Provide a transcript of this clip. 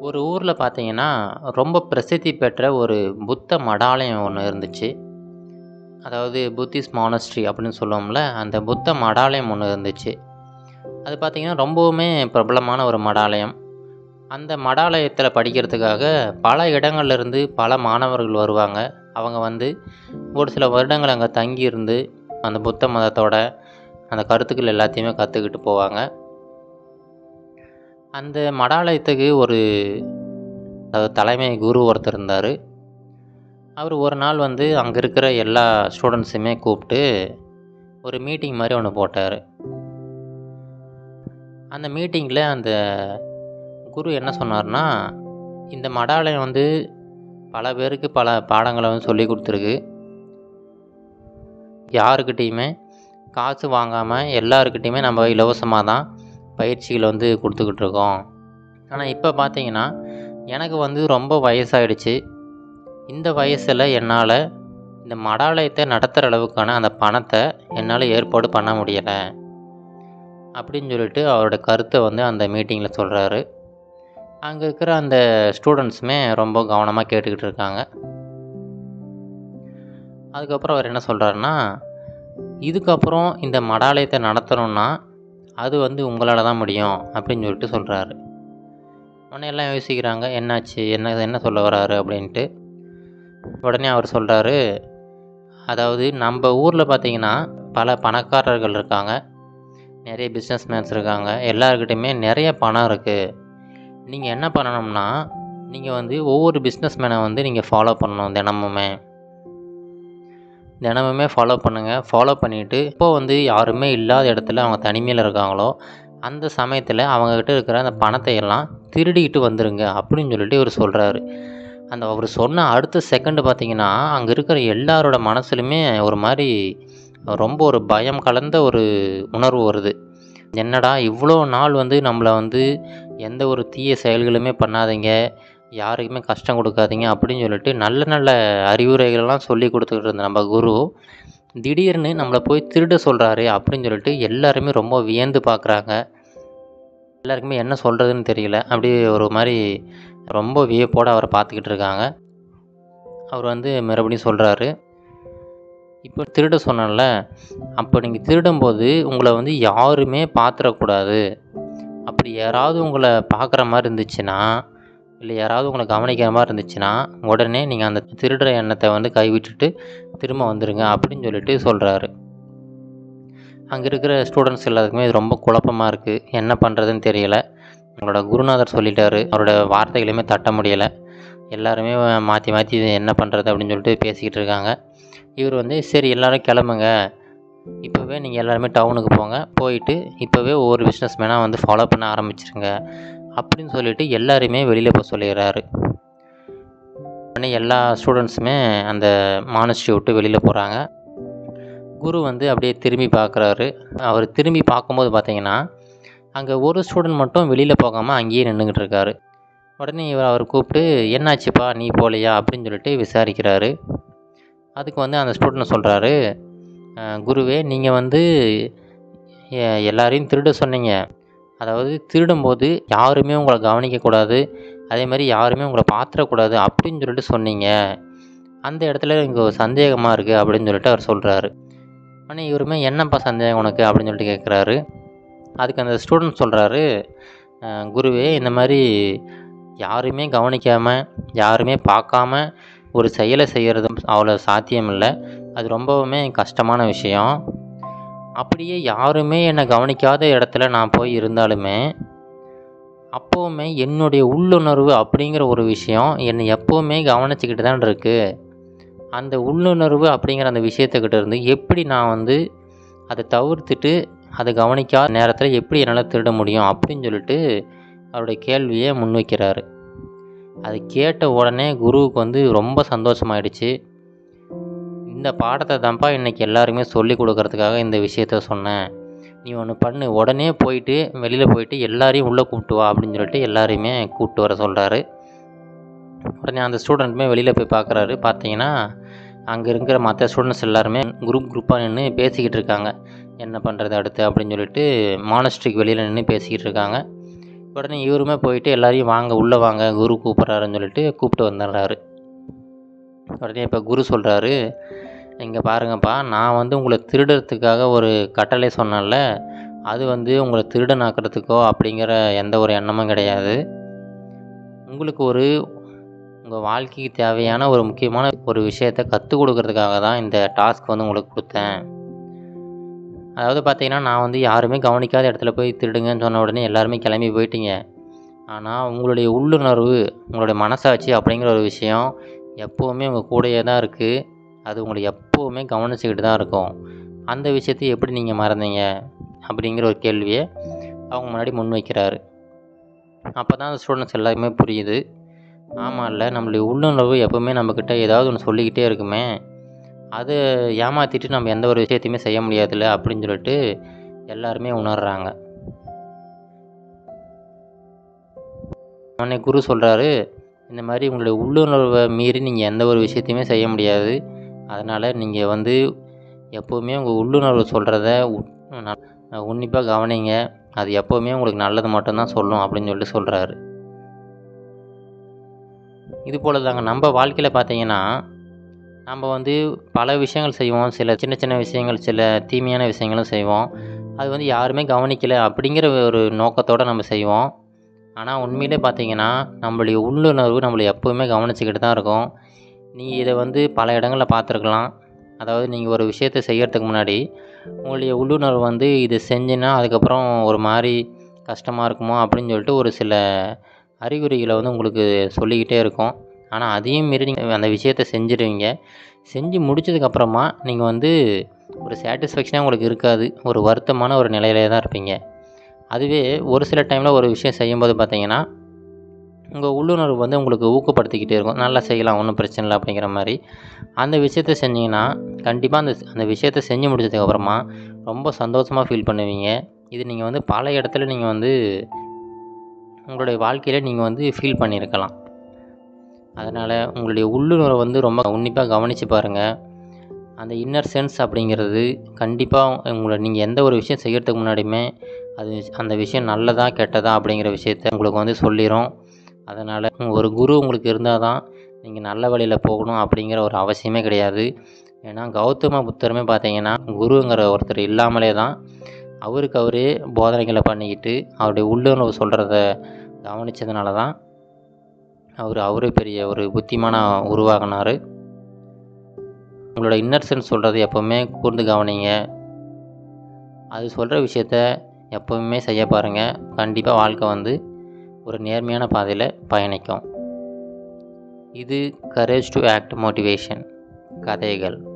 ஒரு ஊரில் பார்த்தீங்கன்னா ரொம்ப பிரசித்தி பெற்ற ஒரு புத்த மடாலயம் ஒன்று இருந்துச்சு அதாவது புத்திஸ்ட் மானஸ்ட்ரி அப்படின்னு சொல்லுவோம்ல அந்த புத்த மடாலயம் ஒன்று இருந்துச்சு அது பார்த்திங்கன்னா ரொம்பவுமே பிரபலமான ஒரு மடாலயம் அந்த மடாலயத்தில் படிக்கிறதுக்காக பல இடங்கள்லேருந்து பல மாணவர்கள் வருவாங்க அவங்க வந்து ஒரு சில வருடங்கள் அங்கே தங்கியிருந்து அந்த புத்த மதத்தோட அந்த கருத்துக்கள் எல்லாத்தையுமே கற்றுக்கிட்டு போவாங்க அந்த மடாலயத்துக்கு ஒரு அதாவது தலைமை குரு ஒருத்தர் இருந்தார் அவர் ஒரு நாள் வந்து அங்கே இருக்கிற எல்லா ஸ்டூடெண்ட்ஸுமே கூப்பிட்டு ஒரு மீட்டிங் மாதிரி ஒன்று போட்டார் அந்த மீட்டிங்கில் அந்த குரு என்ன சொன்னார்னா இந்த மடாலயம் வந்து பல பேருக்கு பல பாடங்களை வந்து சொல்லி கொடுத்துருக்கு யாருக்கிட்டேயுமே காசு வாங்காமல் எல்லாருக்கிட்டேயுமே நம்ம இலவசமாக தான் பயிற்சிகள் வந்து கொடுத்துக்கிட்டு இருக்கோம் ஆனால் இப்போ பார்த்தீங்கன்னா எனக்கு வந்து ரொம்ப வயசாயிடுச்சு இந்த வயசில் என்னால் இந்த மடாலயத்தை நடத்துகிற அளவுக்கான அந்த பணத்தை என்னால் ஏற்பாடு பண்ண முடியலை அப்படின்னு சொல்லிட்டு அவரோட கருத்தை வந்து அந்த மீட்டிங்கில் சொல்கிறாரு அங்கே இருக்கிற அந்த ஸ்டூடெண்ட்ஸுமே ரொம்ப கவனமாக கேட்டுக்கிட்டு இருக்காங்க அதுக்கப்புறம் அவர் என்ன சொல்கிறாருன்னா இதுக்கப்புறம் இந்த மடாலயத்தை நடத்தணும்னா அது வந்து உங்களால் தான் முடியும் அப்படின்னு சொல்லிட்டு சொல்கிறாரு உடனே எல்லாம் யோசிக்கிறாங்க என்னாச்சு என்ன என்ன சொல்ல வராரு அப்படின்ட்டு உடனே அவர் சொல்கிறாரு அதாவது நம்ம ஊரில் பார்த்தீங்கன்னா பல பணக்காரர்கள் இருக்காங்க நிறைய பிஸ்னஸ் மேன்ஸ் இருக்காங்க எல்லாருக்கிட்டையுமே நிறைய பணம் இருக்குது நீங்கள் என்ன பண்ணணும்னா நீங்கள் வந்து ஒவ்வொரு பிஸ்னஸ் மேனை வந்து நீங்கள் ஃபாலோ பண்ணணும் தினமுமே தினமுமே ஃபாலோ பண்ணுங்கள் ஃபாலோ பண்ணிவிட்டு இப்போ வந்து யாருமே இல்லாத இடத்துல அவங்க தனிமையில் இருக்காங்களோ அந்த சமயத்தில் அவங்கக்கிட்ட இருக்கிற அந்த பணத்தை எல்லாம் திருடிக்கிட்டு வந்துடுங்க அப்படின்னு சொல்லிட்டு இவர் சொல்கிறாரு அந்த அவர் சொன்ன அடுத்த செகண்டு பார்த்தீங்கன்னா அங்கே இருக்கிற எல்லாரோட மனசுலையுமே ஒரு மாதிரி ரொம்ப ஒரு பயம் கலந்த ஒரு உணர்வு வருது என்னடா இவ்வளோ நாள் வந்து நம்மளை வந்து எந்த ஒரு தீய செயல்களுமே பண்ணாதீங்க யாருக்குமே கஷ்டம் கொடுக்காதீங்க அப்படின்னு சொல்லிட்டு நல்ல நல்ல அறிவுரைகள்லாம் சொல்லி கொடுத்துக்கிட்டு இருந்த நம்ம குரு திடீர்னு நம்மளை போய் திருட சொல்கிறாரு அப்படின்னு சொல்லிட்டு எல்லாருமே ரொம்ப வியந்து பார்க்குறாங்க எல்லாருக்குமே என்ன சொல்கிறதுன்னு தெரியல அப்படியே ஒரு மாதிரி ரொம்ப வியப்போடு அவரை பார்த்துக்கிட்டு இருக்காங்க அவர் வந்து மறுபடியும் சொல்கிறாரு இப்போ திருட சொன்னேன்ல அப்போ நீங்கள் திருடும்போது உங்களை வந்து யாருமே பார்த்துடக்கூடாது அப்படி யாராவது உங்களை பார்க்குற மாதிரி இருந்துச்சுன்னா இல்லை யாராவது உங்களை கவனிக்கிற மாதிரி இருந்துச்சுன்னா உடனே நீங்கள் அந்த திருடுற எண்ணத்தை வந்து கைவிட்டுட்டு திரும்ப வந்துடுங்க அப்படின்னு சொல்லிட்டு சொல்கிறாரு அங்கே இருக்கிற ஸ்டூடெண்ட்ஸ் எல்லாத்துக்குமே இது ரொம்ப குழப்பமாக இருக்குது என்ன பண்ணுறதுன்னு தெரியல எங்களோட குருநாதர் சொல்லிட்டாரு அவரோட வார்த்தைகளையுமே தட்ட முடியலை எல்லாருமே மாற்றி மாற்றி இது என்ன பண்ணுறது அப்படின்னு சொல்லிட்டு பேசிக்கிட்டு இருக்காங்க இவர் வந்து சரி எல்லோரும் கிளம்புங்க இப்போவே நீங்கள் எல்லாருமே டவுனுக்கு போங்க போயிட்டு இப்போவே ஒவ்வொரு பிஸ்னஸ் மேனாக வந்து ஃபாலோ பண்ண ஆரம்பிச்சிருங்க அப்படின்னு சொல்லிட்டு எல்லாருமே வெளியில் போக சொல்லிடுறாரு உடனே எல்லா ஸ்டூடெண்ட்ஸுமே அந்த மானஸ்ட்ரி விட்டு வெளியில் போகிறாங்க குரு வந்து அப்படியே திரும்பி பார்க்குறாரு அவர் திரும்பி பார்க்கும்போது பார்த்தீங்கன்னா அங்கே ஒரு ஸ்டூடெண்ட் மட்டும் வெளியில் போகாமல் அங்கேயே நின்றுக்கிட்டு இருக்காரு உடனே இவர் அவர் கூப்பிட்டு என்னாச்சுப்பா நீ போகலையா அப்படின்னு சொல்லிட்டு விசாரிக்கிறாரு அதுக்கு வந்து அந்த ஸ்டூடெண்ட் சொல்கிறாரு குருவே நீங்கள் வந்து எல்லாரையும் திருட சொன்னீங்க அதாவது திருடும்போது யாருமே உங்களை கவனிக்கக்கூடாது அதே மாதிரி யாருமே உங்களை பார்த்துடக்கூடாது அப்படின்னு சொல்லிட்டு சொன்னீங்க அந்த இடத்துல இங்கே ஒரு சந்தேகமாக இருக்குது அப்படின்னு சொல்லிட்டு அவர் சொல்கிறாரு ஆனால் இவருமே என்னப்பா சந்தேகம் உனக்கு அப்படின்னு சொல்லிட்டு கேட்குறாரு அதுக்கு அந்த ஸ்டூடெண்ட் சொல்கிறாரு குருவே இந்த மாதிரி யாருமே கவனிக்காமல் யாருமே பார்க்காம ஒரு செயலை செய்கிறது அவ்வளோ சாத்தியம் இல்லை அது ரொம்பவுமே கஷ்டமான விஷயம் அப்படியே யாருமே என்னை கவனிக்காத இடத்துல நான் போய் இருந்தாலுமே அப்போவுமே என்னுடைய உள்ளுணர்வு அப்படிங்கிற ஒரு விஷயம் என்னை எப்போவுமே கவனிச்சிக்கிட்டு தான் இருக்குது அந்த உள்ளுணர்வு அப்படிங்கிற அந்த விஷயத்துக்கிட்ட இருந்து எப்படி நான் வந்து அதை தவிர்த்துட்டு அதை கவனிக்காத நேரத்தில் எப்படி என்னால் திருட முடியும் அப்படின்னு சொல்லிட்டு அவருடைய கேள்வியை முன்வைக்கிறாரு அது கேட்ட உடனே குருவுக்கு வந்து ரொம்ப சந்தோஷமாயிடுச்சு இந்த பாடத்தை தான்ப்பா இன்றைக்கி எல்லாருமே சொல்லி கொடுக்கறதுக்காக இந்த விஷயத்த சொன்னேன் நீ ஒன்று பண்ணு உடனே போயிட்டு வெளியில் போயிட்டு எல்லாரையும் உள்ளே கூப்பிட்டு வா அப்படின்னு சொல்லிட்டு எல்லாரையுமே கூப்பிட்டு வர சொல்கிறாரு உடனே அந்த ஸ்டூடெண்ட்டுமே வெளியில் போய் பார்க்குறாரு பார்த்தீங்கன்னா அங்கே இருக்கிற மற்ற ஸ்டூடெண்ட்ஸ் எல்லாருமே குரூப் குரூப்பாக நின்று பேசிக்கிட்டு இருக்காங்க என்ன பண்ணுறது அடுத்து அப்படின்னு சொல்லிட்டு மானஸ்ட்ரிக்கு வெளியில் நின்று பேசிக்கிட்டு இருக்காங்க உடனே இவருமே போயிட்டு எல்லாரையும் வாங்க உள்ளே வாங்க குரு கூப்பிட்றாருன்னு சொல்லிட்டு கூப்பிட்டு வந்துடுறாரு உடனே இப்போ குரு சொல்கிறாரு இங்கே பாருங்கப்பா நான் வந்து உங்களை திருடுறதுக்காக ஒரு கட்டளை சொன்னேன்ல அது வந்து உங்களை திருடனாக்கிறதுக்கோ அப்படிங்கிற எந்த ஒரு எண்ணமும் கிடையாது உங்களுக்கு ஒரு உங்கள் வாழ்க்கைக்கு தேவையான ஒரு முக்கியமான ஒரு விஷயத்தை கற்றுக் கொடுக்கறதுக்காக தான் இந்த டாஸ்க் வந்து உங்களுக்கு கொடுத்தேன் அதாவது பார்த்தீங்கன்னா நான் வந்து யாருமே கவனிக்காத இடத்துல போய் திருடுங்கன்னு சொன்ன உடனே எல்லாருமே கிளம்பி போயிட்டீங்க ஆனால் உங்களுடைய உள்ளுணர்வு உங்களுடைய மனசாட்சி அப்படிங்கிற ஒரு விஷயம் எப்போவுமே உங்கள் கூடயே தான் இருக்குது அது உங்களை எப்போவுமே கவனிச்சுக்கிட்டு தான் இருக்கும் அந்த விஷயத்தை எப்படி நீங்கள் மறந்தீங்க அப்படிங்கிற ஒரு கேள்வியை அவங்க முன்னாடி முன் வைக்கிறாரு அப்போ தான் அந்த ஸ்டூடெண்ட்ஸ் எல்லாருமே புரியுது ஆமாம் இல்லை நம்மளுடைய உள்ளுணர்வு எப்போவுமே நம்மக்கிட்ட ஏதாவது ஒன்று சொல்லிக்கிட்டே இருக்குமே அதை ஏமாற்றிட்டு நம்ம எந்த ஒரு விஷயத்தையுமே செய்ய முடியாதுல்ல அப்படின்னு சொல்லிட்டு எல்லாருமே உணர்றாங்க உடனே குரு சொல்கிறாரு இந்த மாதிரி உங்களுடைய உள்ளுணர்வை மீறி நீங்கள் எந்த ஒரு விஷயத்தையுமே செய்ய முடியாது அதனால் நீங்கள் வந்து எப்போவுமே உங்கள் உள்ளுணர்வு சொல்கிறத உன்னிப்பாக கவனிங்க அது எப்போவுமே உங்களுக்கு நல்லது மட்டும்தான் சொல்லும் அப்படின்னு சொல்லிட்டு சொல்கிறாரு இது போல் தாங்க நம்ம வாழ்க்கையில் பார்த்தீங்கன்னா நம்ம வந்து பல விஷயங்கள் செய்வோம் சில சின்ன சின்ன விஷயங்கள் சில தீமையான விஷயங்களும் செய்வோம் அது வந்து யாருமே கவனிக்கலை அப்படிங்கிற ஒரு நோக்கத்தோடு நம்ம செய்வோம் ஆனால் உண்மையிலே பார்த்தீங்கன்னா நம்மளுடைய உள்ளுணர்வு நம்மளை எப்போவுமே கவனிச்சுக்கிட்டு தான் இருக்கும் நீ இதை வந்து பல இடங்களில் பார்த்துருக்கலாம் அதாவது நீங்கள் ஒரு விஷயத்தை செய்யறதுக்கு முன்னாடி உங்களுடைய உள்ளுணர்வு வந்து இது செஞ்சுன்னா அதுக்கப்புறம் ஒரு மாதிரி கஷ்டமாக இருக்குமோ அப்படின்னு சொல்லிட்டு ஒரு சில அறிகுறிகளை வந்து உங்களுக்கு சொல்லிக்கிட்டே இருக்கும் ஆனால் அதையும் மீறி நீங்கள் அந்த விஷயத்தை செஞ்சிடுவீங்க செஞ்சு முடிச்சதுக்கப்புறமா நீங்கள் வந்து ஒரு சாட்டிஸ்ஃபேக்ஷனாக உங்களுக்கு இருக்காது ஒரு வருத்தமான ஒரு நிலையிலே தான் இருப்பீங்க அதுவே ஒரு சில டைமில் ஒரு விஷயம் செய்யும்போது பார்த்தீங்கன்னா உங்கள் உள்ளுணர்வு வந்து உங்களுக்கு ஊக்கப்படுத்திக்கிட்டே இருக்கும் நல்லா செய்யலாம் ஒன்றும் பிரச்சனை இல்லை அப்படிங்கிற மாதிரி அந்த விஷயத்த செஞ்சீங்கன்னா கண்டிப்பாக அந்த அந்த விஷயத்த செஞ்சு முடிச்சதுக்கப்புறமா ரொம்ப சந்தோஷமாக ஃபீல் பண்ணுவீங்க இது நீங்கள் வந்து பல இடத்துல நீங்கள் வந்து உங்களுடைய வாழ்க்கையில் நீங்கள் வந்து ஃபீல் பண்ணியிருக்கலாம் அதனால் உங்களுடைய உள்ளுணர்வை வந்து ரொம்ப உன்னிப்பாக கவனித்து பாருங்கள் அந்த இன்னர் சென்ஸ் அப்படிங்கிறது கண்டிப்பாக உங்களை நீங்கள் எந்த ஒரு விஷயம் செய்கிறதுக்கு முன்னாடியுமே அது அந்த விஷயம் நல்லதா கெட்டதா அப்படிங்கிற விஷயத்த உங்களுக்கு வந்து சொல்லிடும் அதனால் ஒரு குரு உங்களுக்கு இருந்தால் தான் நீங்கள் நல்ல வழியில் போகணும் அப்படிங்கிற ஒரு அவசியமே கிடையாது ஏன்னா கௌதம புத்தருமே பார்த்தீங்கன்னா குருங்கிற ஒருத்தர் இல்லாமலே தான் அவருக்கு அவரே போதனைகளை பண்ணிக்கிட்டு அவருடைய உள்ளுணர்வு சொல்கிறத கவனித்ததுனால தான் அவர் அவரே பெரிய ஒரு புத்திமான உருவாகினார் உங்களோட இன்னர் சென்ஸ் சொல்கிறது எப்போவுமே கூர்ந்து கவனிங்க அது சொல்கிற விஷயத்த எப்போவுமே செய்ய பாருங்கள் கண்டிப்பாக வாழ்க்கை வந்து ஒரு நேர்மையான பாதையில் பயணிக்கும் இது கரேஜ் டு ஆக்ட் மோட்டிவேஷன் கதைகள்